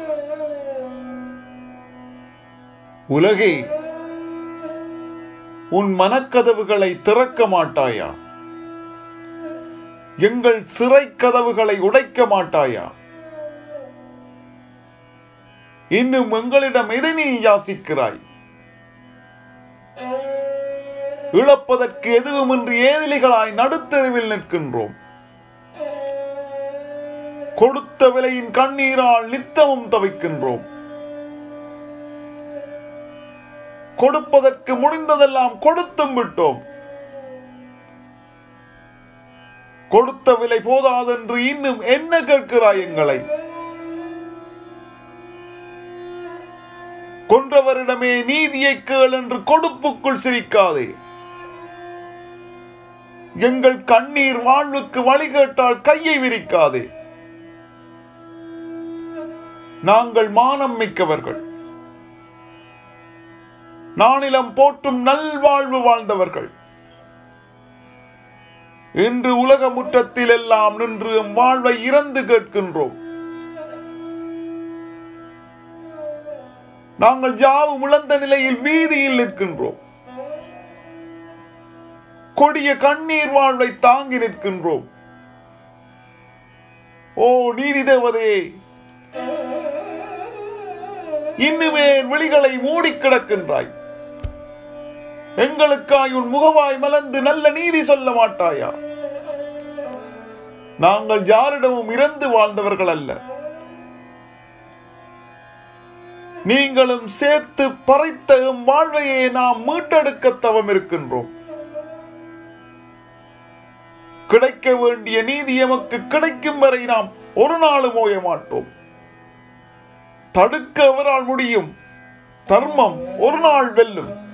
உலகே உன் மனக்கதவுகளை திறக்க மாட்டாயா எங்கள் சிறை கதவுகளை உடைக்க மாட்டாயா இன்னும் எங்களிடம் எதை நீ யாசிக்கிறாய் இழப்பதற்கு எதுவுமின்றி ஏதிலிகளாய் நடுத்தெருவில் நிற்கின்றோம் கொடுத்த விலையின் கண்ணீரால் நித்தமும் தவிக்கின்றோம் கொடுப்பதற்கு முடிந்ததெல்லாம் கொடுத்தும் விட்டோம் கொடுத்த விலை போதாதென்று இன்னும் என்ன கேட்கிறாய் எங்களை கொன்றவரிடமே நீதியை கேள் என்று கொடுப்புக்குள் சிரிக்காதே எங்கள் கண்ணீர் வாழ்வுக்கு வழி கேட்டால் கையை விரிக்காதே நாங்கள் மானம் மிக்கவர்கள் நானிலம் போற்றும் நல்வாழ்வு வாழ்ந்தவர்கள் இன்று உலக முற்றத்தில் எல்லாம் நின்று எம் வாழ்வை இறந்து கேட்கின்றோம் நாங்கள் ஜாவும் இழந்த நிலையில் வீதியில் நிற்கின்றோம் கொடிய கண்ணீர் வாழ்வை தாங்கி நிற்கின்றோம் ஓ நீதி தேவதையே இன்னுமே என் விழிகளை மூடி கிடக்கின்றாய் எங்களுக்காய் உன் முகவாய் மலர்ந்து நல்ல நீதி சொல்ல மாட்டாயா நாங்கள் யாரிடமும் இறந்து வாழ்ந்தவர்கள் அல்ல நீங்களும் சேர்த்து பறைத்த எம் வாழ்வையே நாம் மீட்டெடுக்க தவம் இருக்கின்றோம் கிடைக்க வேண்டிய நீதி எமக்கு கிடைக்கும் வரை நாம் ஒரு நாளும் ஓய மாட்டோம் தடுக்க எவரால் முடியும் தர்மம் ஒரு நாள் வெல்லும்